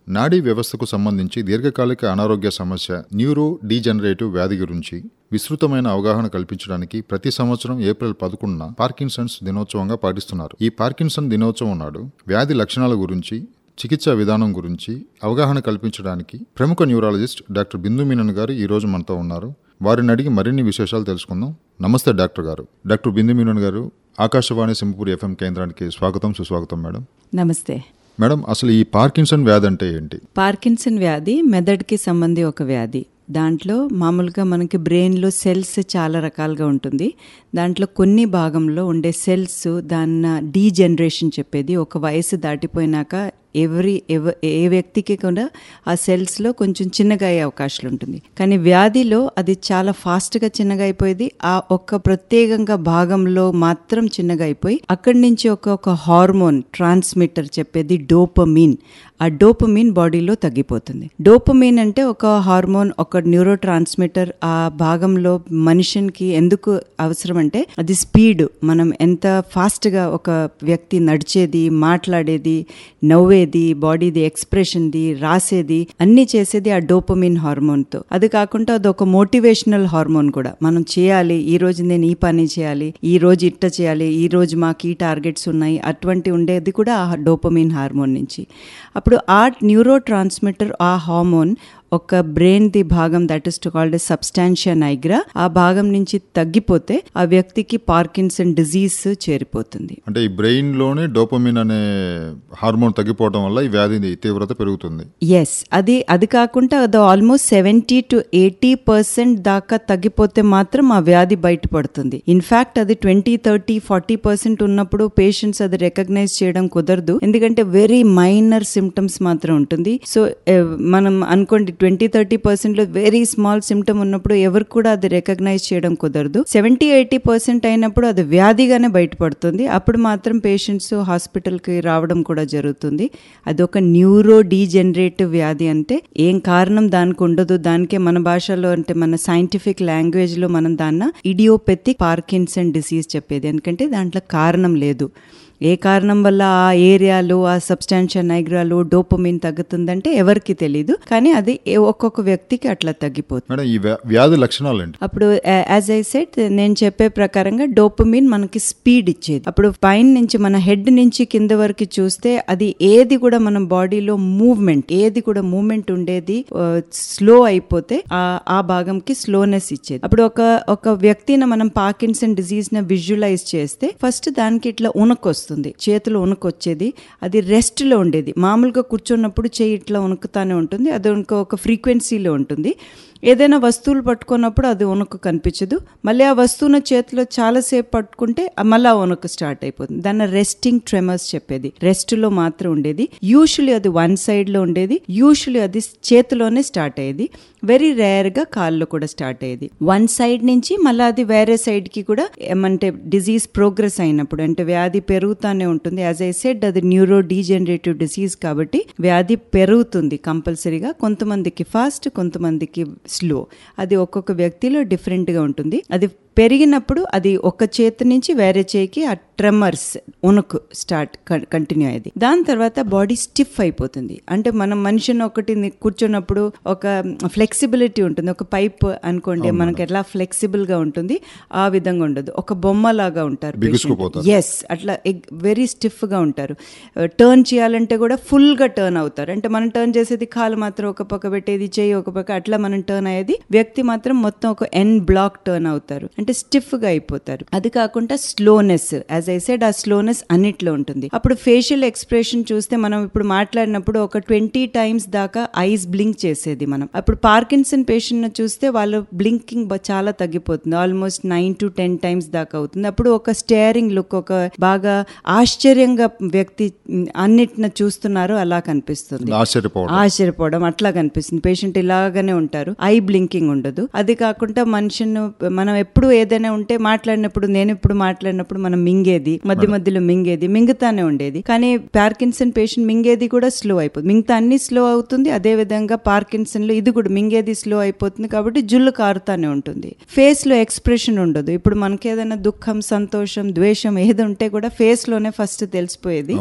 నాడీ వ్యవస్థకు సంబంధించి దీర్ఘకాలిక అనారోగ్య సమస్య న్యూరో డీజనరేటివ్ వ్యాధి గురించి విస్తృతమైన అవగాహన కల్పించడానికి ప్రతి సంవత్సరం ఏప్రిల్ పదకొండున పార్కిన్సన్స్ దినోత్సవంగా పాటిస్తున్నారు ఈ పార్కిన్సన్ దినోత్సవం నాడు వ్యాధి లక్షణాల గురించి చికిత్సా విధానం గురించి అవగాహన కల్పించడానికి ప్రముఖ న్యూరాలజిస్ట్ డాక్టర్ బిందు మీనన్ గారు ఈ రోజు మనతో ఉన్నారు వారిని అడిగి మరిన్ని విశేషాలు తెలుసుకుందాం నమస్తే డాక్టర్ గారు డాక్టర్ బిందు మీనన్ గారు ఆకాశవాణి సింహపూర్ ఎఫ్ఎం కేంద్రానికి స్వాగతం సుస్వాగతం మేడం నమస్తే మేడం అసలు ఈ పార్కిన్సన్ వ్యాధి అంటే ఏంటి పార్కిన్సన్ వ్యాధి మెదడుకి సంబంధి ఒక వ్యాధి దాంట్లో మామూలుగా మనకి బ్రెయిన్లో సెల్స్ చాలా రకాలుగా ఉంటుంది దాంట్లో కొన్ని భాగంలో ఉండే సెల్స్ దాన్న డీజనరేషన్ చెప్పేది ఒక వయసు దాటిపోయినాక ఎవరి ఎవ ఏ వ్యక్తికి కూడా ఆ సెల్స్లో కొంచెం చిన్నగా అయ్యే అవకాశాలు ఉంటుంది కానీ వ్యాధిలో అది చాలా ఫాస్ట్గా చిన్నగా అయిపోయేది ఆ ఒక్క ప్రత్యేకంగా భాగంలో మాత్రం చిన్నగా అయిపోయి అక్కడి నుంచి ఒక ఒక హార్మోన్ ట్రాన్స్మిటర్ చెప్పేది డోపమీన్ ఆ డోపమీన్ బాడీలో తగ్గిపోతుంది డోపమీన్ అంటే ఒక హార్మోన్ ఒక న్యూరో ట్రాన్స్మిటర్ ఆ భాగంలో మనిషికి ఎందుకు అవసరం అంటే అది స్పీడ్ మనం ఎంత ఫాస్ట్గా ఒక వ్యక్తి నడిచేది మాట్లాడేది నవ్వేది బాడీది ఎక్స్ప్రెషన్ది రాసేది అన్ని చేసేది ఆ డోపమిన్ హార్మోన్తో అది కాకుండా అది ఒక మోటివేషనల్ హార్మోన్ కూడా మనం చేయాలి ఈ రోజు నేను ఈ పని చేయాలి ఈ రోజు ఇట్ట చేయాలి ఈ రోజు మాకు ఈ టార్గెట్స్ ఉన్నాయి అటువంటి ఉండేది కూడా ఆ డోపమిన్ హార్మోన్ నుంచి అప్పుడు ఆ న్యూరో ట్రాన్స్మిటర్ ఆ హార్మోన్ ఒక బ్రెయిన్ ది భాగం that is to called substantia nigra ఆ భాగం నుంచి తగ్గిపోతే ఆ వ్యక్తికి పార్కిన్సన్ డిజీజ్ చేరిపోతుంది అంటే ఈ బ్రెయిన్ లోనే డోపమిన్ అనే హార్మోన్ తగ్గిపోవడం వల్ల ఈ వ్యాధి తీవ్రత పెరుగుతుంది ఎస్ అది అది కాకుండా అది almost seventy to eighty percent దాకా తగ్గిపోతే మాత్రం ఆ వ్యాధి బయటపడుతుంది ఇన్ఫాక్ట్ అది ట్వంటీ థర్టీ ఫార్టీ పర్సెంట్ ఉన్నప్పుడు పేషెంట్స్ అది రికగ్నైజ్ చేయడం కుదరదు ఎందుకంటే వెరీ మైనర్ సిమ్టమ్స్ మాత్రం ఉంటుంది సో మనం అనుకోండి ట్వంటీ థర్టీ పర్సెంట్లో వెరీ స్మాల్ సిమ్టమ్ ఉన్నప్పుడు ఎవరు కూడా అది రికగ్నైజ్ చేయడం కుదరదు సెవెంటీ ఎయిటీ పర్సెంట్ అయినప్పుడు అది వ్యాధిగానే బయటపడుతుంది అప్పుడు మాత్రం పేషెంట్స్ హాస్పిటల్కి రావడం కూడా జరుగుతుంది అది ఒక న్యూరో డీజనరేటివ్ వ్యాధి అంటే ఏం కారణం దానికి ఉండదు దానికే మన భాషలో అంటే మన సైంటిఫిక్ లాంగ్వేజ్లో మనం దాన్న ఇడియోపెథిక్ పార్కిన్సన్ డిసీజ్ చెప్పేది ఎందుకంటే దాంట్లో కారణం లేదు ఏ కారణం వల్ల ఆ ఏరియాలో ఆ సబ్స్టాన్షియల్ నైగ్రాలో డోపమిన్ తగ్గుతుందంటే ఎవరికి తెలీదు కానీ అది ఒక్కొక్క వ్యక్తికి అట్లా తగ్గిపోతుంది మేడం ఈ వ్యా- వ్యాధి లక్షణాలు ఏంటి అప్పుడు యాజ్ ఐ సెట్ నేను చెప్పే ప్రకారంగా డోపమిన్ మనకి స్పీడ్ ఇచ్చేది అప్పుడు పైన నుంచి మన హెడ్ నుంచి కింద వరకు చూస్తే అది ఏది కూడా మన బాడీలో మూవ్మెంట్ ఏది కూడా మూవ్మెంట్ ఉండేది స్లో అయిపోతే ఆ ఆ భాగంకి స్లోనెస్ ఇచ్చేది అప్పుడు ఒక ఒక వ్యక్తిని మనం పార్కిన్సన్ డిజీజ్ ని విజువలైజ్ చేస్తే ఫస్ట్ దానికి ఇట్లా ఉనకొస్తుంది చేతులు ఉనకొచ్చేది అది రెస్ట్ లో ఉండేది మామూలుగా కూర్చున్నప్పుడు చేయి ఇట్లా ఉనుకుతానే ఉంటుంది అది ఇంకో ఒక ఫ్రీక్వెన్సీలో ఉంటుంది ఏదైనా వస్తువులు పట్టుకున్నప్పుడు అది ఉనుకు కనిపించదు మళ్ళీ ఆ వస్తువును చేతిలో చాలాసేపు పట్టుకుంటే ఆ మళ్ళీ ఆ ఉనుకు స్టార్ట్ అయిపోతుంది దాన్ని రెస్టింగ్ ట్రెమర్స్ చెప్పేది రెస్ట్ లో మాత్రం ఉండేది యూజువలీ అది వన్ సైడ్ లో ఉండేది యూజువలీ అది చేతిలోనే స్టార్ట్ అయ్యేది వెరీ రేర్ గా కాల్లో కూడా స్టార్ట్ అయ్యేది వన్ సైడ్ నుంచి మళ్ళీ అది వేరే సైడ్ కి కూడా ఏమంటే డిజీజ్ ప్రోగ్రెస్ అయినప్పుడు అంటే వ్యాధి పెరుగుతానే ఉంటుంది యాజ్ ఐ సెడ్ అది న్యూరో డీజనరేటివ్ డిసీజ్ కాబట్టి వ్యాధి పెరుగుతుంది కంపల్సరీగా కొంతమందికి ఫాస్ట్ కొంతమందికి స్లో అది ఒక్కొక్క వ్యక్తిలో డిఫరెంట్గా ఉంటుంది అది పెరిగినప్పుడు అది ఒక చేతి నుంచి వేరే చేయికి ఆ ట్రెమర్స్ ఉనుకు స్టార్ట్ కంటిన్యూ అయ్యేది దాని తర్వాత బాడీ స్టిఫ్ అయిపోతుంది అంటే మనం మనిషిని ఒకటి ని- కూర్చున్నప్పుడు ఒక ఫ్లెక్సిబిలిటీ ఉంటుంది ఒక పైప్ అనుకోండి మనకి ఎట్లా ఫ్లెక్సిబుల్ గా ఉంటుంది ఆ విధంగా ఉండదు ఒక బొమ్మ లాగా ఉంటారు బిగుసుకుపోతారు. ఎస్ అట్లా వెరీ స్టిఫ్ గా ఉంటారు టర్న్ చేయాలంటే కూడా ఫుల్ గా టర్న్ అవుతారు అంటే మనం టర్న్ చేసేది కాలు మాత్రం ఒక పక్క పెట్టేది చేయి ఒక పక్క అట్లా మనం టర్న్ అయ్యేది వ్యక్తి మాత్రం మొత్తం ఒక ఎన్ బ్లాక్ టర్న్ అవుతారు అంటే స్టిఫ్ గా అయిపోతారు అది కాకుండా స్లోనెస్ యాజ్ ఐ సెడ్ ఆ స్లోనెస్ అన్నిట్లో ఉంటుంది అప్పుడు ఫేషియల్ ఎక్స్ప్రెషన్ చూస్తే మనం ఇప్పుడు మాట్లాడినప్పుడు ఒక ట్వంటీ టైమ్స్ దాకా ఐస్ బ్లింక్ చేసేది మనం అప్పుడు పార్కిన్సన్ పేషెంట్ ను చూస్తే వాళ్ళు బ్లింకింగ్ చాలా తగ్గిపోతుంది almost nine to ten times దాకా అవుతుంది అప్పుడు ఒక స్టేరింగ్ లుక్ ఒక బాగా ఆశ్చర్యంగా వ్యక్తి అన్నిటిని చూస్తున్నారు అలా కనిపిస్తుంది ఆశ్చర్యపోవడం ఆశ్చర్యపోవడం అట్లా కనిపిస్తుంది పేషెంట్ ఇలాగానే ఉంటారు ఐ బ్లింకింగ్ ఉండదు అది కాకుండా మనిషిని మనం ఎప్పుడు ఏదైనా ఉంటే మాట్లాడినప్పుడు నేను ఇప్పుడు మాట్లాడినప్పుడు మనం మింగేది మధ్య మధ్యలో మింగేది మింగుతానే ఉండేది కానీ పార్కిన్సన్ పేషెంట్ మింగేది కూడా స్లో అయిపోతుంది మిగతా అన్ని స్లో అవుతుంది అదే విధంగా పార్కిన్సన్ లో ఇది కూడా మింగేది స్లో అయిపోతుంది కాబట్టి జుల్లు కారుతానే ఉంటుంది ఫేస్ లో ఎక్స్ప్రెషన్ ఉండదు ఇప్పుడు మనకి ఏదైనా దుఃఖం సంతోషం ద్వేషం ఏది ఉంటే కూడా ఫేస్ లోనే ఫస్ట్ తెలిసిపోయేది అవును మేడం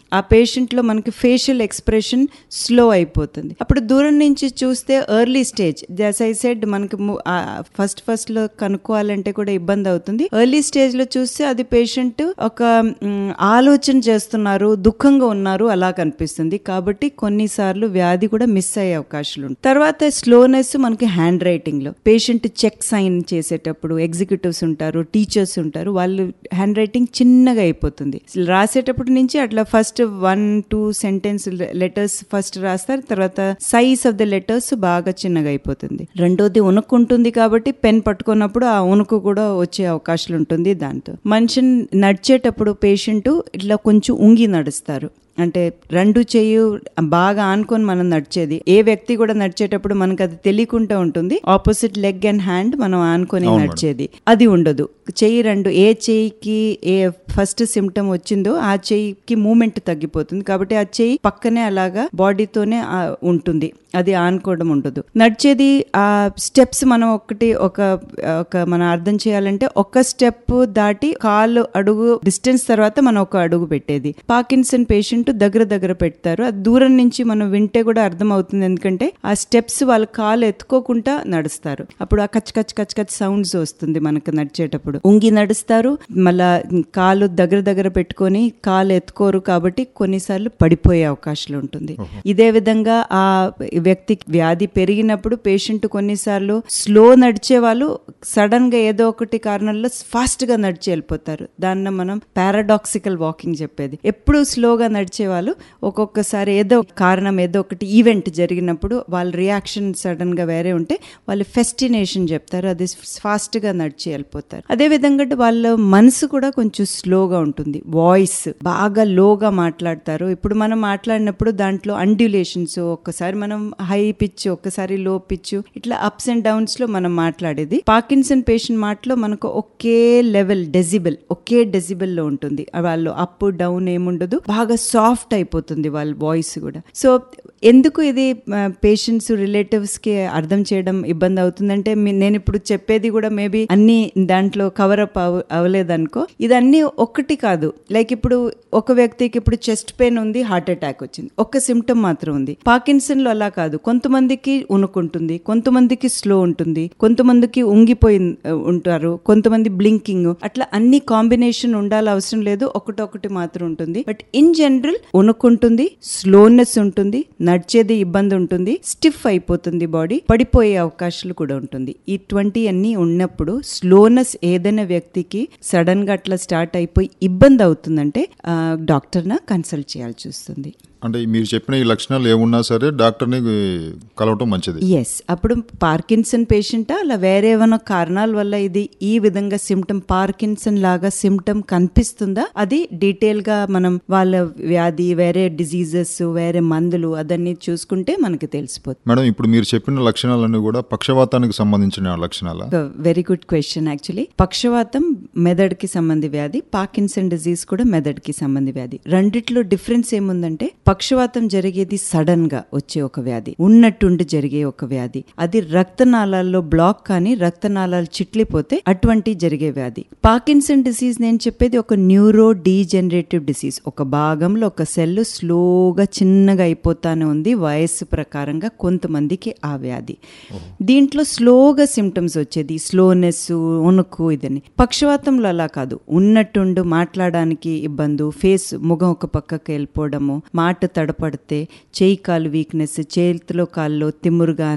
ఆ పేషెంట్ లో మనకి ఫేషియల్ ఎక్స్ప్రెషన్ స్లో అయిపోతుంది అప్పుడు దూరం నుంచి చూస్తే early stage as I said మనకి ఫస్ట్ ఫస్ట్ లో కనుక్కోవాలంటే కూడా ఇబ్బంది అవుతుంది ఎర్లీ స్టేజ్ లో చూస్తే అది పేషెంట్ ఒక మ్, ఆలోచన చేస్తున్నారు దుఃఖంగా ఉన్నారు అలా కనిపిస్తుంది కాబట్టి కొన్నిసార్లు వ్యాధి కూడా మిస్ అయ్యే అవకాశాలు ఉంటాయి తర్వాత స్లోనెస్ మనకి హ్యాండ్ రైటింగ్ లో పేషెంట్ చెక్ సైన్ చేసేటప్పుడు ఎగ్జిక్యూటివ్స్ ఉంటారు టీచర్స్ ఉంటారు వాళ్ళు హ్యాండ్ రైటింగ్ చిన్నగా అయిపోతుంది రాసేటప్పటి నుంచి అట్లా first one two sentence letters first రాస్తారు తర్వాత సైజ్ ఆఫ్ ద లెటర్స్ బాగా చిన్నగా అయిపోతుంది రెండోది ఉనుకు ఉంటుంది కాబట్టి పెన్ పట్టుకున్నప్పుడు ఆ ఉనుకు కూడా వచ్చే అవకాశాలు ఉంటుంది దాంతో మనిషిని నడిచేటప్పుడు పేషెంట్ ఇట్లా కొంచెం ఉంగి నడుస్తారు అంటే రెండు చెయ్యి బాగా ఆనుకొని మనం నడిచేది ఏ వ్యక్తి కూడా నడిచేటప్పుడు మనకు అది తెలియకుండా ఉంటుంది ఆపోజిట్ లెగ్ అండ్ హ్యాండ్ మనం ఆనుకొని నడిచేది అది ఉండదు చెయ్యి రెండు ఏ చెయ్యికి ఏ ఫస్ట్ సిమ్టమ్ వచ్చిందో ఆ చెయ్యికి మూమెంట్ తగ్గిపోతుంది కాబట్టి ఆ చెయ్యి పక్కనే అలాగా బాడీతోనే ఆ, ఉంటుంది అది ఆనుకోవడం ఉండదు నడిచేది ఆ స్టెప్స్ మనం ఒకటి ఒక ఒక మనం అర్థం చేయాలంటే ఒక స్టెప్ దాటి కాలు అడుగు డిస్టెన్స్ తర్వాత మనం ఒక అడుగు పెట్టేది పాకిన్సన్ పేషెంట్ దగ్గర దగ్గర పెడతారు అది దూరం నుంచి మనం వింటే కూడా అర్థం అవుతుంది ఎందుకంటే ఆ స్టెప్స్ వాళ్ళ కాలు ఎత్తుకోకుండా నడుస్తారు అప్పుడు ఆ కచ్ కచ్ కచ్ కచ్ సౌండ్స్ వస్తుంది మనకు నడిచేటప్పుడు ఉంగి నడుస్తారు మళ్ళా కాలు దగ్గర దగ్గర పెట్టుకొని కాలు ఎత్తుకోరు కాబట్టి కొన్నిసార్లు పడిపోయే అవకాశాలు ఉంటుంది ఇదే విధంగా ఆ వ్యక్తికి వ్యాధి పెరిగినప్పుడు పేషెంట్ కొన్నిసార్లు స్లో నడిచే వాళ్ళు సడన్ గా ఏదో ఒకటి కారణంలో ఫాస్ట్ గా నడిచి వెళ్ళిపోతారు దాన్ని మనం పారాడాక్సికల్ వాకింగ్ చెప్పేది ఎప్పుడు స్లోగా నడిచే వాళ్ళు ఒక్కొక్కసారి ఏదో కారణం ఏదో ఒకటి ఈవెంట్ జరిగినప్పుడు వాళ్ళ రియాక్షన్ సడన్ గా వేరే ఉంటే వాళ్ళు ఫెస్టినేషన్ చెప్తారు అది ఫాస్ట్ గా నడిచి వెళ్ళిపోతారు అదే విధంగా వాళ్ళ మనసు కూడా కొంచెం స్లోగా ఉంటుంది వాయిస్ బాగా లోగా మాట్లాడతారు ఇప్పుడు మనం మాట్లాడినప్పుడు దాంట్లో అండ్యులేషన్స్ ఒక్కసారి మనం హై పిచ్ ఒక్కసారి లో పిచ్ ఇట్లా అప్స్ అండ్ డౌన్స్ లో మనం మాట్లాడేది పార్కిన్సన్ పేషెంట్ మాటలో మనకు ఒకే లెవెల్ డెసిబెల్ ఒకే డెసిబెల్ లో ఉంటుంది వాళ్ళు అప్ డౌన్ ఏముండదు బాగా సాఫ్ట్ అయిపోతుంది వాళ్ళ వాయిస్ కూడా సో ఎందుకు ఇది పేషెంట్స్ రిలేటివ్స్ కి అర్థం చేయడం ఇబ్బంది అవుతుందంటే మీ- నేను ఇప్పుడు చెప్పేది కూడా మేబీ అన్ని దాంట్లో కవర్ అప్ అవ అవ్వలేదనుకో ఇదన్నీ ఒక్కటి కాదు లైక్ ఇప్పుడు ఒక వ్యక్తికి ఇప్పుడు చెస్ట్ పెయిన్ ఉంది హార్ట్ అటాక్ వచ్చింది ఒక్క సిమ్టమ్ మాత్రం ఉంది పార్కిన్సన్ లో అలా కాదు కొంతమందికి ఉనుకుంటుంది కొంతమందికి స్లో ఉంటుంది కొంతమందికి ఉంగిపోయి ఉంటారు కొంతమంది బ్లింకింగ్ అట్లా అన్ని కాంబినేషన్ ఉండాలి అవసరం లేదు ఒకటొకటి మాత్రం ఉంటుంది బట్ ఇన్ జనరల్ ఉనుకుంటుంది స్లోనెస్ ఉంటుంది నడిచేది ఇబ్బంది ఉంటుంది స్టిఫ్ అయిపోతుంది బాడీ పడిపోయే అవకాశాలు కూడా ఉంటుంది ఇటువంటి అన్ని ఉన్నప్పుడు స్లోనెస్ ఏదైనా వ్యక్తికి సడన్ గా అట్లా స్టార్ట్ అయిపోయి ఇబ్బంది అవుతుందంటే డాక్టర్ న కన్సల్ట్ చేయాల్సి వస్తుంది అంటే మీరు చెప్పిన ఈ లక్షణాలు ఏమున్నా సరే డాక్టర్ని కలవటం మంచిది ఎస్ అప్పుడు పార్కిన్సన్ పేషెంట్ అలా వేరే ఏమైనా కారణాల వల్ల ఇది ఈ విధంగా సిమ్టమ్ పార్కిన్సన్ లాగా సిమ్టమ్ కనిపిస్తుందా అది డీటెయిల్ గా మనం వాళ్ళ వ్యాధి వేరే డిజీజెస్ వేరే మందులు అదన్నీ చూసుకుంటే మనకి తెలిసిపోతుంది మేడం ఇప్పుడు మీరు చెప్పిన లక్షణాలన్నీ కూడా పక్షవాతానికి సంబంధించిన లక్షణాల వెరీ గుడ్ క్వశ్చన్ యాక్చువల్లీ పక్షవాతం మెదడుకి సంబంధి వ్యాధి పార్కిన్సన్ డిజీజ్ కూడా మెదడుకి సంబంధి వ్యాధి రెండిట్లో డిఫరెన్స్ ఏముందంటే పక్షవాతం జరిగేది సడన్ గా వచ్చే ఒక వ్యాధి ఉన్నట్టుండి జరిగే ఒక వ్యాధి అది రక్తనాళాల్లో బ్లాక్ కానీ రక్తనాళాలు చిట్లిపోతే అటువంటి జరిగే వ్యాధి పార్కిన్సన్ డిసీజ్ నేను చెప్పేది ఒక న్యూరో డీజనరేటివ్ డిసీజ్ ఒక భాగంలో ఒక సెల్ స్లోగా చిన్నగా అయిపోతానే ఉంది వయస్సు ప్రకారంగా కొంతమందికి ఆ వ్యాధి దీంట్లో స్లోగా సిమ్టమ్స్ వచ్చేది స్లోనెస్ ఉనుకు ఇదని పక్షవాతంలో అలా కాదు ఉన్నట్టుండు మాట్లాడడానికి ఇబ్బంది ఫేస్ ముఖం ఒక పక్కకి వెళ్ళిపోవడము మాట తడపడితే చేయి కాలు వీక్నెస్ చేతిలో కాల్లో తిమ్మురుగా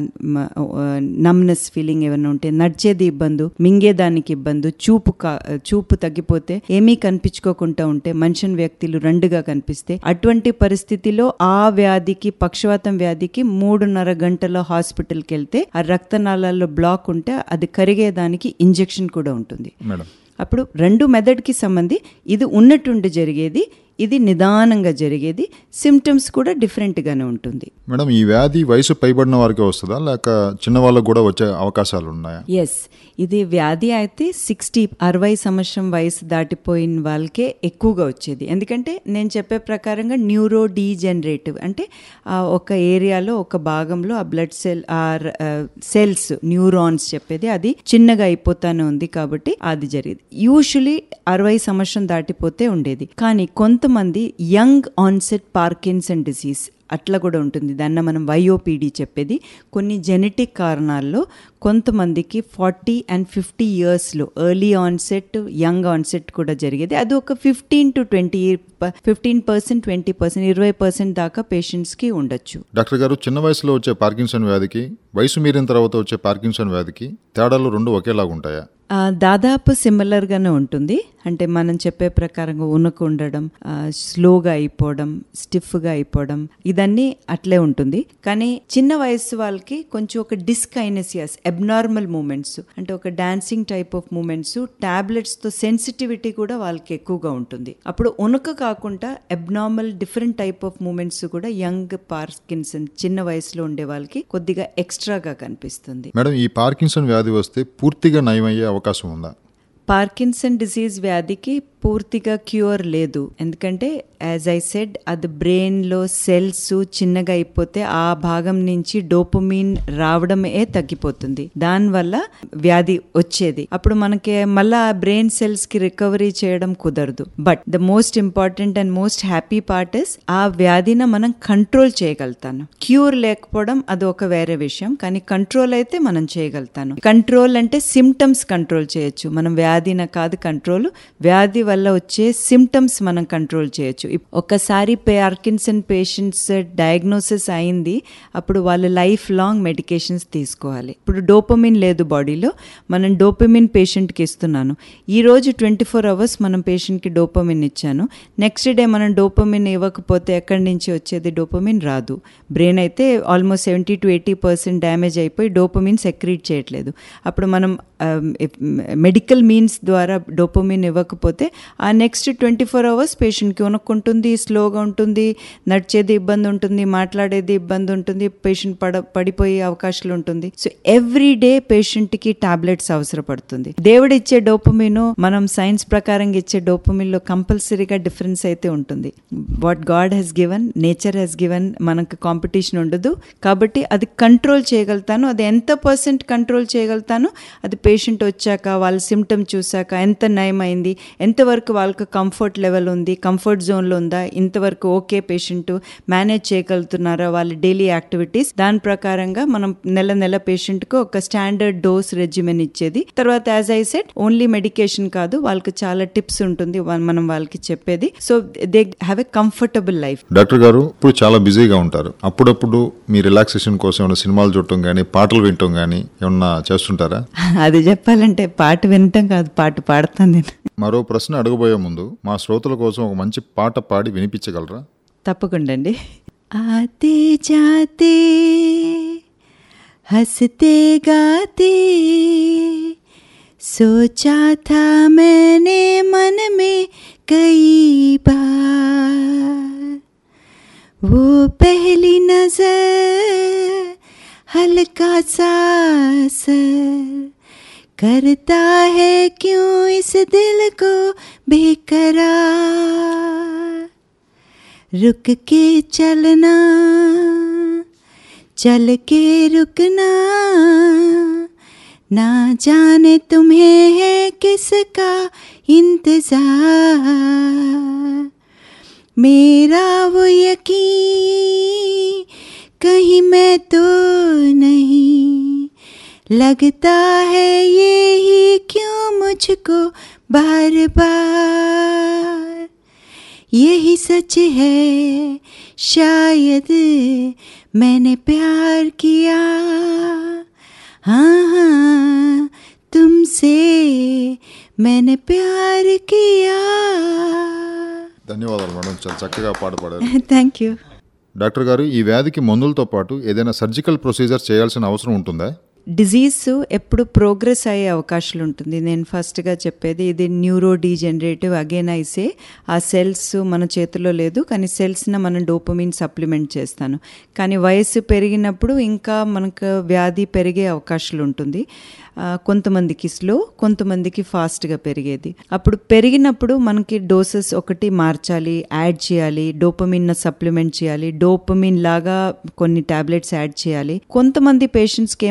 నమ్నెస్ ఫీలింగ్ ఏమైనా ఉంటే నడిచేది ఇబ్బంది మింగేదానికి ఇబ్బంది చూపు కా- చూపు తగ్గిపోతే ఏమీ కనిపించుకోకుండా ఉంటే మనిషిని వ్యక్తులు రెండుగా కనిపిస్తే అటువంటి పరిస్థితిలో ఆ వ్యాధికి పక్షవాతం వ్యాధికి మూడున్నర గంటల హాస్పిటల్కి వెళ్తే ఆ రక్తనాళాల్లో బ్లాక్ ఉంటే అది కరిగేదానికి ఇంజెక్షన్ కూడా ఉంటుంది మేడం అప్పుడు రెండు మెథడ్కి సంబంధి ఇది ఉన్నట్టుండి జరిగేది ఇది నిదానంగా జరిగేది సిమ్టమ్స్ కూడా డిఫరెంట్గానే ఉంటుంది మేడం ఈ వ్యాధి వయసు పైబడిన వారికే వస్తుందా లేక చిన్న వాళ్ళకు కూడా వచ్చే అవకాశాలు ఉన్నాయా ఎస్ ఇది వ్యాధి అయితే సిక్స్టీ అరవై సంవత్సరం వయసు దాటిపోయిన వాళ్ళకే ఎక్కువగా వచ్చేది ఎందుకంటే నేను చెప్పే ప్రకారంగా న్యూరో డీజనరేటివ్ అంటే ఆ ఒక ఏరియాలో ఒక భాగంలో ఆ బ్లడ్ సెల్ ఆ సెల్స్ న్యూరాన్స్ చెప్పేది అది చిన్నగా అయిపోతానే ఉంది కాబట్టి అది జరిగేది యూజువలీ అరవై సంవత్సరం దాటిపోతే ఉండేది కానీ కొంతమంది కొంతమంది యంగ్ ఆన్సెట్ పార్కిన్సన్ డిసీజ్ అట్లా కూడా ఉంటుంది దాన్ని మనం వైఓపీడీ చెప్పేది కొన్ని జెనెటిక్ కారణాల్లో కొంతమందికి ఫార్టీ అండ్ ఫిఫ్టీ ఇయర్స్లో ఎర్లీ ఆన్సెట్ యంగ్ ఆన్సెట్ కూడా జరిగేది అది ఒక fifteen to twenty fifteen percent twenty percent ఇరవై పర్సెంట్ దాకా పేషెంట్స్కి ఉండొచ్చు డాక్టర్ గారు చిన్న వయసులో వచ్చే పార్కిన్సన్ వ్యాధికి వయసు మీరిన తర్వాత వచ్చే పార్కిన్సన్ వ్యాధికి తేడాలు రెండు ఒకేలాగా ఉంటాయా ఆ, దాదాపు సిమిలర్గానే ఉంటుంది అంటే మనం చెప్పే ప్రకారంగా ఉనుకు ఉండడం ఆ, స్లోగా అయిపోవడం స్టిఫ్గా అయిపోవడం ఇదన్నీ అట్లే ఉంటుంది కానీ చిన్న వయసు వాళ్ళకి కొంచెం ఒక డిస్కైనసియస్ అబ్నార్మల్ మూమెంట్స్ అంటే ఒక డాన్సింగ్ టైప్ ఆఫ్ మూమెంట్స్ టాబ్లెట్స్తో సెన్సిటివిటీ కూడా వాళ్ళకి ఎక్కువగా ఉంటుంది అప్పుడు ఉనుక కాకుండా abnormal different type of movements కూడా యంగ్ పార్కిన్సన్ చిన్న వయసులో ఉండే వాళ్ళకి కొద్దిగా ఎక్స్ట్రాగా కనిపిస్తుంది మేడం ఈ పార్కిన్సన్ వ్యాధి వస్తే పూర్తిగా నయమయ్యే అవకాశం ఉందా పార్కిన్సన్ డిసీజ్ వ్యాధికి పూర్తిగా క్యూర్ లేదు ఎందుకంటే యాజ్ ఐ సెడ్ అది బ్రెయిన్లో సెల్స్ చిన్నగా అయిపోతే ఆ భాగం నుంచి డోపమిన్ రావడమే తగ్గిపోతుంది దానివల్ల వ్యాధి వచ్చేది అప్పుడు మనకి మళ్ళా ఆ బ్రెయిన్ సెల్స్ కి రికవరీ చేయడం కుదరదు but the most important and most happy part is ఆ వ్యాధిని మనం కంట్రోల్ చేయగలుగుతాను క్యూర్ లేకపోవడం అది ఒక వేరే విషయం కానీ కంట్రోల్ అయితే మనం చేయగలుగుతాను కంట్రోల్ అంటే సిమ్టమ్స్ కంట్రోల్ చేయొచ్చు మనం వ్యాధిన కాదు కంట్రోల్ వ్యాధి వల్ల వచ్చే సిమ్టమ్స్ మనం కంట్రోల్ చేయొచ్చు ఇప్- ఒక్కసారి పార్కిన్సన్ పేషెంట్స్ డయాగ్నోసిస్ అయింది అప్పుడు వాళ్ళు లైఫ్ లాంగ్ మెడికేషన్స్ తీసుకోవాలి ఇప్పుడు డోపమిన్ లేదు బాడీలో మనం డోపమిన్ పేషెంట్కి ఇస్తున్నాను ఈ రోజు ట్వంటీ ఫోర్ అవర్స్ మనం పేషెంట్కి డోపమిన్ ఇచ్చాను నెక్స్ట్ డే మనం డోపమిన్ ఇవ్వకపోతే ఎక్కడి నుంచి వచ్చేది డోపమిన్ రాదు బ్రెయిన్ అయితే almost seventy to eighty percent damage అయిపోయి డోపమిన్ సెక్రీట్ చేయట్లేదు అప్పుడు మనం మెడికల్ మీన్స్ ద్వారా డోపమిన్ ఇవ్వకపోతే ఆ నెక్స్ట్ ట్వంటీ ఫోర్ అవర్స్ పేషెంట్కి ఉనుక్కుంటుంది స్లోగా ఉంటుంది నడిచేది ఇబ్బంది ఉంటుంది మాట్లాడేది ఇబ్బంది ఉంటుంది పేషెంట్ పడ పడిపోయే అవకాశాలు ఉంటుంది సో ఎవ్రీ డే పేషెంట్కి టాబ్లెట్స్ అవసరపడుతుంది దేవుడు ఇచ్చే డోపమిన్ మనం సైన్స్ ప్రకారంగా ఇచ్చే డోపమిన్ లో కంపల్సరీగా డిఫరెన్స్ అయితే ఉంటుంది what God he's given nature he's given మనకు కాంపిటీషన్ ఉండదు కాబట్టి అది కంట్రోల్ చేయగలుగుతాను అది ఎంత పర్సెంట్ కంట్రోల్ చేయగలుగుతాను అది పేషెంట్ వచ్చాక వాళ్ళ సిమ్టమ్ చూసాక ఎంత నయమైంది ఎంతవరకు వాళ్ళకి కంఫర్ట్ లెవెల్ ఉంది కంఫర్ట్ జోన్లో ఉందా ఇంతవరకు ఓకే పేషెంట్ మేనేజ్ చేయగలుగుతున్నారా వాళ్ళ డైలీ యాక్టివిటీస్ దాని ప్రకారంగా మనం నెల నెల పేషెంట్కు ఒక స్టాండర్డ్ డోస్ రెజిమెన్ ఇచ్చేది తర్వాత as I said only medication కాదు వాళ్ళకి చాలా టిప్స్ ఉంటుంది వా- మనం వాళ్ళకి చెప్పేది so they have a comfortable life doctor గారు ఇప్పుడు చాలా బిజీగా ఉంటారు అప్పుడప్పుడు మీ రిలాక్సేషన్ కోసం ఏమైనా సినిమాలు చూడటం కానీ పాటలు వినటం కానీ ఏమన్నా చేస్తుంటారా అది చెప్పాలంటే పాట వినటం కాదు పాట పాడతాను నేను మరో ప్రశ్న అడగబోయే ముందు మా శ్రోతల కోసం ఒక మంచి పాట పాడి వినిపించగలరా తప్పకుండా అండి ఆతే జాతే हंसते गाते सोचा था मैंने मन में कई बार वो पहली नजर हल्का सा असर करता है क्यों इस दिल को बेकरार रुक के चलना चल के रुकना ना जाने तुम्हें है किसका इंतजार मेरा वो यकीन कहीं मैं तो नहीं लगता है ये ही क्यों मुझको बार बार यही सच है शायद मैंने प्यार किया हाँ हाँ तुमसे मैंने प्यार किया ధన్యవాదాలు మేడం చాలా చక్కగా పాట పాడారు థ్యాంక్ యూ డాక్టర్ గారు ఈ వ్యాధికి మందులతో పాటు ఏదైనా సర్జికల్ ప్రొసీజర్ చేయాల్సిన అవసరం ఉంటుందా డిజీజ్ ఎప్పుడు ప్రోగ్రెస్ అయ్యే అవకాశాలు ఉంటుంది నేను ఫస్ట్గా చెప్పేది ఇది న్యూరో డీజనరేటివ్ అగైన్ ఐసే ఆ సెల్స్ మన చేతిలో లేదు కానీ సెల్స్ని మనం డోపమిన్ సప్లిమెంట్ చేస్తాను కానీ వయసు పెరిగినప్పుడు ఇంకా మనకు వ్యాధి పెరిగే అవకాశాలు ఉంటుంది ఆ, కొంతమందికి స్లో కొంతమందికి ఫాస్ట్గా పెరిగేది అప్పుడు పెరిగినప్పుడు మనకి డోసెస్ ఒకటి మార్చాలి యాడ్ చేయాలి డోపమిన్ సప్లిమెంట్ చేయాలి డోపమిన్ లాగా కొన్ని టాబ్లెట్స్ యాడ్ చేయాలి కొంతమంది పేషెంట్స్కి ఏమవుతుందంటే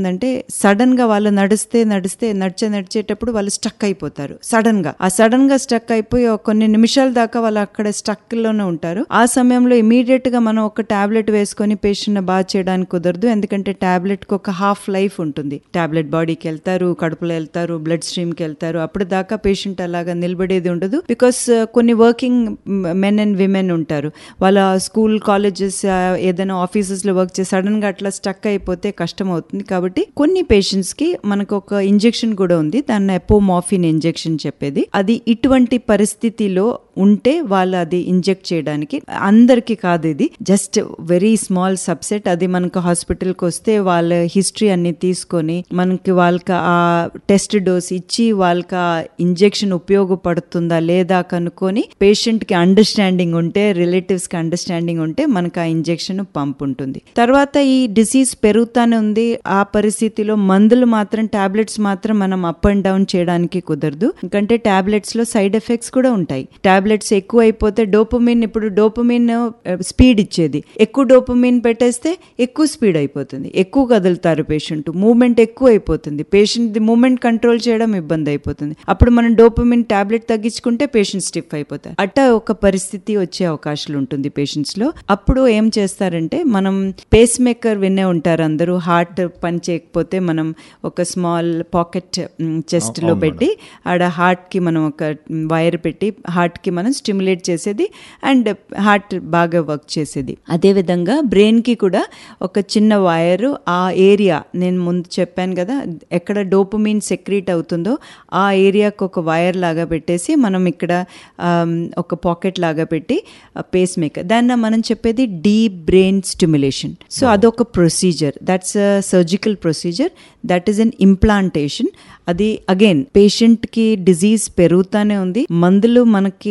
ఏమవుతుందంటే సడన్ గా వాళ్ళు నడిస్తే నడిస్తే నడిచే నడిచేటప్పుడు వాళ్ళు స్టక్ అయిపోతారు సడన్ గా ఆ సడన్ గా స్టక్ అయిపోయి ఒక కొన్ని నిమిషాల దాకా వాళ్ళు అక్కడ స్టక్ లోనే ఉంటారు ఆ సమయంలో ఇమీడియట్ గా మనం ఒక టాబ్లెట్ వేసుకొని పేషెంట్ బాగా చేయడానికి కుదరదు ఎందుకంటే టాబ్లెట్ కి ఒక హాఫ్ లైఫ్ ఉంటుంది టాబ్లెట్ బాడీకి వెళ్తారు కడుపులో వెళ్తారు బ్లడ్ స్ట్రీమ్ కి వెళ్తారు అప్పుడు దాకా పేషెంట్ అలాగా నిలబడేది ఉండదు బికాస్ కొన్ని వర్కింగ్ మెన్ అండ్ విమెన్ ఉంటారు వాళ్ళ స్కూల్ కాలేజెస్ ఏదైనా ఆఫీసెస్ లో వర్క్ చేసి సడన్ గా అట్లా స్టక్ అయిపోతే కష్టం అవుతుంది కాబట్టి కొన్ని పేషెంట్స్ కి మనకు ఒక ఇంజెక్షన్ కూడా ఉంది దాన్ని ఎపోమాఫిన్ ఇంజెక్షన్ చెప్పేది అది ఇటువంటి పరిస్థితిలో ఉంటే వాళ్ళు అది ఇంజెక్ట్ చేయడానికి అందరికి కాదు ఇది జస్ట్ వెరీ స్మాల్ సబ్సెట్ అది మనకు హాస్పిటల్కి వస్తే వాళ్ళ హిస్టరీ అన్ని తీసుకొని మనకి వాళ్ళకి ఆ టెస్ట్ డోస్ ఇచ్చి వాళ్ళకి ఆ ఇంజెక్షన్ ఉపయోగపడుతుందా లేదా కనుక్కొని పేషెంట్ కి అండర్స్టాండింగ్ ఉంటే రిలేటివ్స్ కి అండర్స్టాండింగ్ ఉంటే మనకు ఆ ఇంజెక్షన్ పంప్ ఉంటుంది తర్వాత ఈ డిసీజ్ పెరుగుతానే ఉంది ఆ పరిస్థితిలో మందులు మాత్రం టాబ్లెట్స్ మాత్రం మనం అప్ అండ్ డౌన్ చేయడానికి కుదరదు ఎందుకంటే టాబ్లెట్స్ లో సైడ్ ఎఫెక్ట్స్ కూడా ఉంటాయి టాబ్లెట్స్ ఎక్కువ అయిపోతే డోపమిన్ ఇప్పుడు డోపమిన్ స్పీడ్ ఇచ్చేది ఎక్కువ డోపమిన్ పెట్టేస్తే ఎక్కువ స్పీడ్ అయిపోతుంది ఎక్కువ కదులుతారు పేషెంట్ మూమెంట్ ఎక్కువ అయిపోతుంది పేషెంట్ మూమెంట్ కంట్రోల్ చేయడం ఇబ్బంది అయిపోతుంది అప్పుడు మనం డోపమిన్ టాబ్లెట్ తగ్గించుకుంటే పేషెంట్ స్టిఫ్ అయిపోతారు అట్ట ఒక పరిస్థితి వచ్చే అవకాశాలు ఉంటుంది పేషెంట్స్ లో అప్పుడు ఏం చేస్తారంటే మనం పేస్ మేకర్ వినే ఉంటారు అందరూ హార్ట్ పని చేయకపోతే మనం ఒక స్మాల్ పాకెట్ చెస్ట్ లో పెట్టి ఆడ హార్ట్ కి మనం ఒక వైర్ పెట్టి హార్ట్ కి మనం స్టిమ్యులేట్ చేసేది అండ్ హార్ట్ బాగా వర్క్ చేసేది అదే విధంగా బ్రెయిన్ కి కూడా ఒక చిన్న వైర్ ఆ ఏరియా నేను ముందు చెప్పాను కదా ఎక్కడ డోపమిన్ సెక్రీట్ అవుతుందో ఆ ఏరియాకి ఒక వైర్ లాగా పెట్టేసి మనం ఇక్కడ ఆమ్, ఒక పాకెట్ లాగా పెట్టి పేస్ మేకర్ దాన్ని మనం చెప్పేది డీప్ బ్రెయిన్ స్టిమ్యులేషన్ సో అదొక procedure that's surgical procedure that is an implantation అది అగైన్ పేషెంట్కి డిజీజ్ పెరుగుతానే ఉంది మందులు మనకి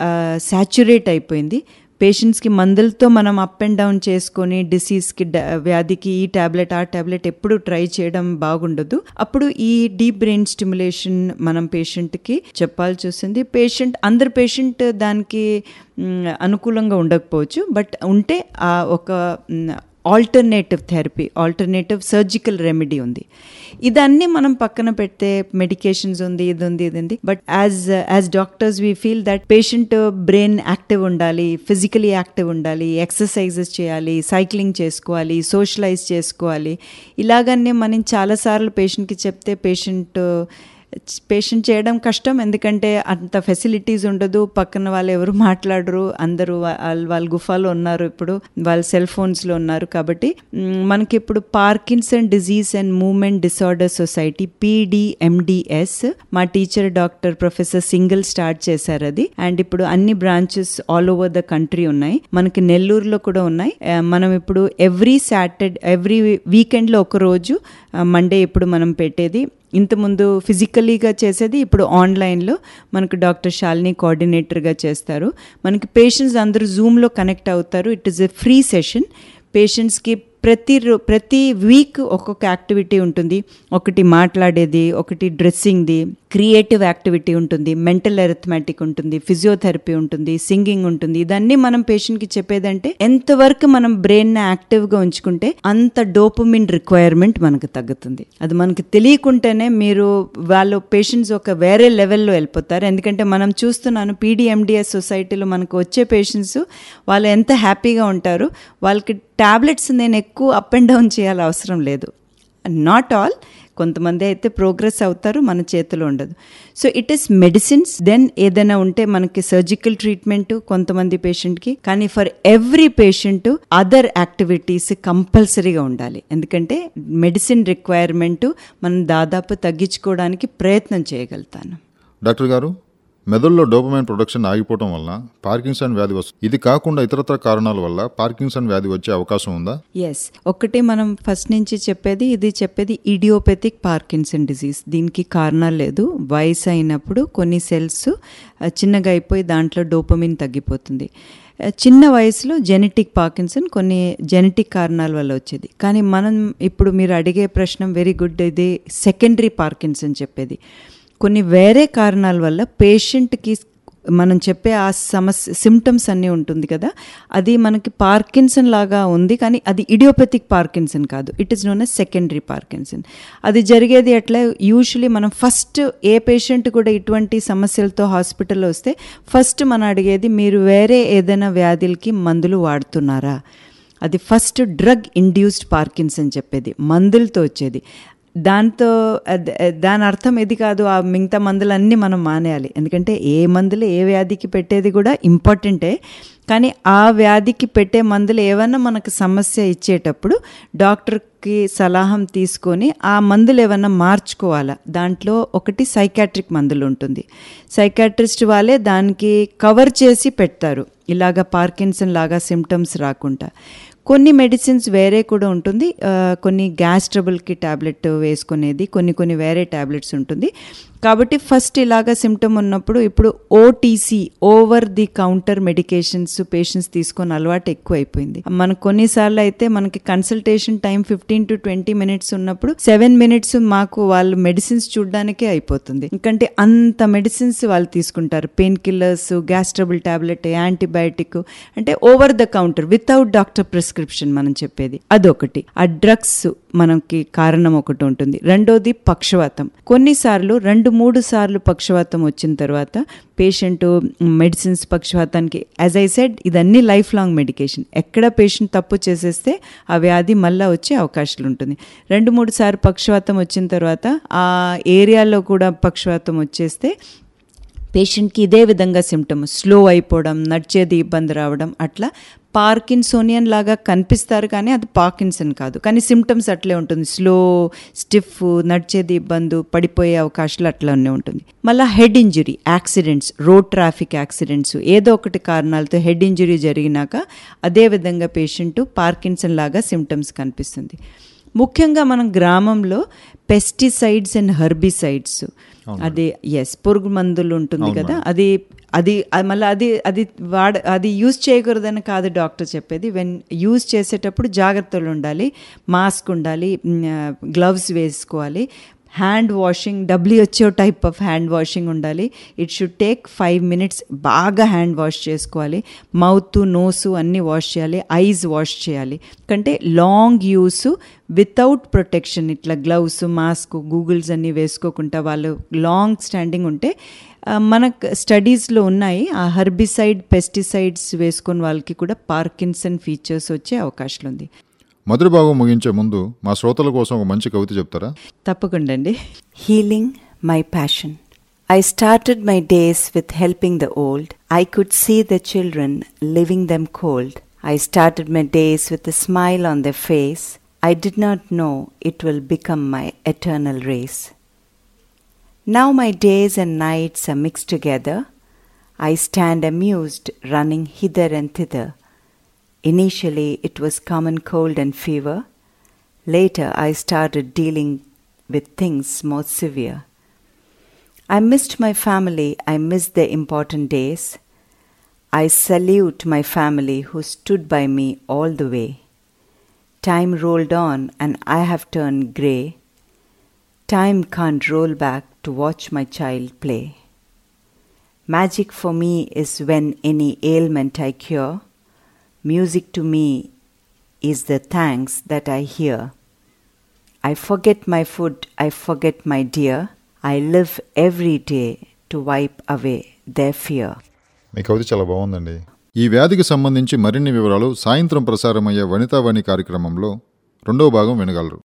సాచురేట్ అయిపోయింది పేషెంట్స్కి మందులతో మనం అప్ అండ్ డౌన్ చేసుకొని డిసీజ్కి వ్యాధికి ఈ టాబ్లెట్ ఆ టాబ్లెట్ ఎప్పుడు ట్రై చేయడం బాగుండదు అప్పుడు ఈ డీప్ బ్రెయిన్ స్టిమ్యులేషన్ మనం పేషెంట్కి చెప్పాల్సి వస్తుంది పేషెంట్ అందరు పేషెంట్ దానికి మ్, అనుకూలంగా ఉండకపోవచ్చు బట్ ఉంటే ఆ ఒక um, alternative therapy alternative surgical remedy ఉంది ఇదన్నీ మనం పక్కన పెడితే మెడికేషన్స్ ఉంది ఇది ఉంది ఇది ఉంది but as as doctors we feel that patient brain active ఉండాలి ఫిజికలీ యాక్టివ్ ఉండాలి ఎక్సర్సైజెస్ చేయాలి సైక్లింగ్ చేసుకోవాలి సోషలైజ్ చేసుకోవాలి ఇలాగనే మనం చాలాసార్లు పేషెంట్కి చెప్తే పేషెంట్ పేషెంట్ చేయడం కష్టం ఎందుకంటే అంత ఫెసిలిటీస్ ఉండదు పక్కన వాళ్ళు ఎవరు మాట్లాడరు అందరూ వాళ్ళ వాళ్ళ గుఫాలో ఉన్నారు ఇప్పుడు వాళ్ళ సెల్ ఫోన్స్లో ఉన్నారు కాబట్టి మ్, మనకి ఇప్పుడు Parkinson disease and movement disorder society PDMDS మా teacher doctor professor single start చేశారు అది అండ్ ఇప్పుడు అన్ని branches all over the country ఉన్నాయి మనకి నెల్లూరులో కూడా ఉన్నాయి ఆ, మనం ఇప్పుడు ఎవ్రీ సాటర్డే ఎవ్రీ వీకెండ్లో ఒక రోజు మండే ఇప్పుడు మనం పెట్టేది ఇంతకుముందు ఫిజికలీగా చేసేది ఇప్పుడు ఆన్లైన్లో మనకు డాక్టర్ శాలిని కోఆర్డినేటర్గా చేస్తారు మనకి పేషెంట్స్ అందరూ జూమ్లో కనెక్ట్ అవుతారు it is a free session పేషెంట్స్కి ప్రతి రో- ప్రతి వీక్ ఒక్కొక్క యాక్టివిటీ ఉంటుంది ఒకటి మాట్లాడేది ఒకటి డ్రెస్సింగ్ది క్రియేటివ్ యాక్టివిటీ ఉంటుంది మెంటల్ ఎరిథమెటిక్ ఉంటుంది ఫిజియోథెరపీ ఉంటుంది సింగింగ్ ఉంటుంది ఇదన్నీ మనం పేషెంట్కి చెప్పేదంటే ఎంతవరకు మనం బ్రెయిన్ యాక్టివ్గా ఉంచుకుంటే అంత డోపమిన్ రిక్వైర్మెంట్ మనకు తగ్గుతుంది అది మనకి తెలియకుంటేనే మీరు వాళ్ళు పేషెంట్స్ ఒక వేరే లెవెల్లో వెళ్ళిపోతారు ఎందుకంటే మనం చూస్తున్నాను పీడిఎండిఎస్ సొసైటీలో మనకు వచ్చే పేషెంట్స్ వాళ్ళు ఎంత హ్యాపీగా ఉంటారు వాళ్ళకి టాబ్లెట్స్ నేను ఎక్కువ అప్ అండ్ డౌన్ చేయాలి అవసరం లేదు నాట్ ఆల్ కొంతమంది అయితే ప్రోగ్రెస్ అవుతారు మన చేతిలో ఉండదు so it is medicines then ఏదైనా ఉంటే మనకి సర్జికల్ ట్రీట్మెంట్ కొంతమంది పేషెంట్కి కానీ for every patient other activities కంపల్సరీగా ఉండాలి ఎందుకంటే మెడిసిన్ రిక్వైర్మెంట్ మనం దాదాపు తగ్గించుకోవడానికి ప్రయత్నం చేయగలుగుతాను డాక్టర్ గారు మెదడులో డోపమైన్ ప్రొడక్షన్ ఆగిపోవడం వల్ల పార్కిన్సన్ వ్యాధి వస్తుంది ఇది కాకుండా ఇతరత్ర కారణాల వల్ల పార్కిన్సన్ వ్యాధి వచ్చే అవకాశం ఉందా ఎస్ ఒకటి మనం ఫస్ట్ నుంచి చెప్పేది ఇది చెప్పేది ఇడియోపెథిక్ పార్కిన్సన్ డిసీజ్ దీనికి కారణాలు లేదు వయసు అయినప్పుడు కొన్ని సెల్స్ చిన్నగా అయిపోయి దాంట్లో డోపమిన్ తగ్గిపోతుంది ఆ, చిన్న వయసులో జెనెటిక్ పార్కిన్సన్ కొన్ని జెనెటిక్ కారణాల వల్ల వచ్చేది కానీ మనం ఇప్పుడు మీరు అడిగే ప్రశ్న వెరీ గుడ్ ఇది సెకండరీ పార్కిన్సన్ చెప్పేది కొన్ని వేరే కారణాల వల్ల పేషెంట్కి మనం చెప్పే ఆ సమస్య సిమ్టమ్స్ అన్నీ ఉంటుంది కదా అది మనకి పార్కిన్సన్ లాగా ఉంది కానీ అది ఇడియోపతిక్ పార్కిన్సన్ కాదు it is known as secondary Parkinson అది జరిగేది ఎట్లా యూజువలీ మనం ఫస్ట్ ఏ పేషెంట్ కూడా ఇటువంటి సమస్యలతో హాస్పిటల్లో వస్తే ఫస్ట్ మనం అడిగేది మీరు వేరే ఏదైనా వ్యాధులకి మందులు వాడుతున్నారా అది ఫస్ట్ డ్రగ్ ఇండ్యూస్డ్ పార్కిన్స్ అని చెప్పేది మందులతో వచ్చేది దాంతో అద్- దాని అర్థం ఇది కాదు ఆ మిగతా మందులన్నీ మనం మానేయాలి ఎందుకంటే ఏ మందులు ఏ వ్యాధికి పెట్టేది కూడా ఇంపార్టెంటే కానీ ఆ వ్యాధికి పెట్టే మందులు ఏమన్నా మనకు సమస్య ఇచ్చేటప్పుడు డాక్టర్కి సలహం తీసుకొని ఆ మందులు ఏమన్నా మార్చుకోవాలా దాంట్లో ఒకటి సైకాట్రిక్ మందులు ఉంటుంది సైకాట్రిస్ట్ వాళ్ళే దానికి కవర్ చేసి పెడతారు ఇలాగ పార్కిన్సన్ లాగా సిమ్టమ్స్ రాకుండా కొన్ని మెడిసిన్స్ వేరే కూడా ఉంటుంది ఆ, కొన్ని గ్యాస్ ట్రబుల్కి ట్యాబ్లెట్ వేసుకునేది కొన్ని కొన్ని వేరే ట్యాబ్లెట్స్ ఉంటుంది కాబట్టి ఫస్ట్ ఇలాగ సిమ్టమ్ ఉన్నప్పుడు ఇప్పుడు OTC over the counter medications patients తీసుకొని అలవాటు ఎక్కువ అయిపోయింది మనకు కొన్నిసార్లు అయితే మనకి consultation time fifteen to twenty minutes ఉన్నప్పుడు సెవెన్ మినిట్స్ మాకు వాళ్ళు మెడిసిన్స్ చూడడానికే అయిపోతుంది ఎందుకంటే అంత మెడిసిన్స్ వాళ్ళు తీసుకుంటారు painkillers gas trouble tablet antibiotic అంటే over the counter without doctor prescription మనం చెప్పేది అదొకటి ఆ డ్రగ్స్ మనకి కారణం ఒకటి ఉంటుంది రెండోది పక్షవాతం కొన్నిసార్లు రెండు మూడు సార్లు పక్షవాతం వచ్చిన తర్వాత పేషెంట్ మెడిసిన్స్ పక్షవాతానికి యాజ్ ఐ సెడ్ ఇదన్నీ లైఫ్ లాంగ్ మెడికేషన్ ఎక్కడ పేషెంట్ తప్పు చేసేస్తే ఆ వ్యాధి మళ్ళా వచ్చే అవకాశాలు ఉంటుంది రెండు మూడు సార్లు పక్షవాతం వచ్చిన తర్వాత ఆ ఏరియాలో కూడా పక్షవాతం వచ్చేస్తే పేషెంట్కి ఇదే విధంగా సిమ్టమ్ స్లో అయిపోవడం నడిచేది ఇబ్బంది రావడం అట్లా పార్కిన్సోనియన్ లాగా కనిపిస్తారు కానీ అది పార్కిన్సన్ కాదు కానీ సిమ్టమ్స్ అట్లే ఉంటుంది స్లో స్టిఫ్ నడిచేది ఇబ్బంది పడిపోయే అవకాశాలు అట్లానే ఉంటుంది మళ్ళీ head injury accidents road traffic accidents ఏదో ఒకటి కారణాలతో హెడ్ ఇంజురీ జరిగినాక అదే విధంగా పేషెంట్ పార్కిన్సన్ లాగా సిమ్టమ్స్ కనిపిస్తుంది ముఖ్యంగా మనం గ్రామంలో పెస్టిసైడ్స్ అండ్ హర్బిసైడ్స్ అది ఎస్ పురుగు మందులు ఉంటుంది కదా అది అది అది మళ్ళీ అది అది వాడ అది యూజ్ చేయకూడదని కాదు డాక్టర్ చెప్పేది వెన్ యూజ్ చేసేటప్పుడు జాగ్రత్తలు ఉండాలి మాస్క్ ఉండాలి గ్లవ్స్ వేసుకోవాలి hand washing WHO type of hand washing ఉండాలి it should take five minutes బాగా హ్యాండ్ వాష్ చేసుకోవాలి మౌత్ నోసు అన్నీ వాష్ చేయాలి ఐస్ వాష్ చేయాలి కంటే లాంగ్ యూస్ వితౌట్ ప్రొటెక్షన్ ఇట్లా గ్లవ్స్ మాస్క్ గూగుల్స్ అన్నీ వేసుకోకుండా వాళ్ళు లాంగ్ స్టాండింగ్ ఉంటే ఆ, మనకు స్టడీస్లో ఉన్నాయి ఆ హర్బిసైడ్ పెస్టిసైడ్స్ వేసుకొని వాళ్ళకి కూడా పార్కిన్సన్ ఫీచర్స్ వచ్చే అవకాశాలు ఉంది మొదటి భాగం ముగించే ముందు మా శ్రోతల కోసం ఒక మంచి కవిత చెప్తారా తప్పకుండా అండి Healing my passion. I started my days with helping the old. I could see the children leaving them cold. I started my days with a smile on their face. I did not know it will become my eternal race. Now my days and nights are mixed together. I stand amused, running hither and thither. Initially, it was common cold and fever. Later, I started dealing with things more severe. I missed my family, I missed the important days. I salute my family who stood by me all the way. Time rolled on and I have turned grey. Time can't roll back to watch my child play. Magic for me is when any ailment I cure. Music to me is the thanks that I hear. I forget my food, I forget my dear. I live every day to wipe away their fear. మీ కవిత చాలా బాగుందండి ఈ వ్యాధికి సంబంధించి మరిన్ని వివరాలు సాయంత్రం ప్రసారమయ్యే వనితావాణి కార్యక్రమంలో రెండవ భాగం వినగలరు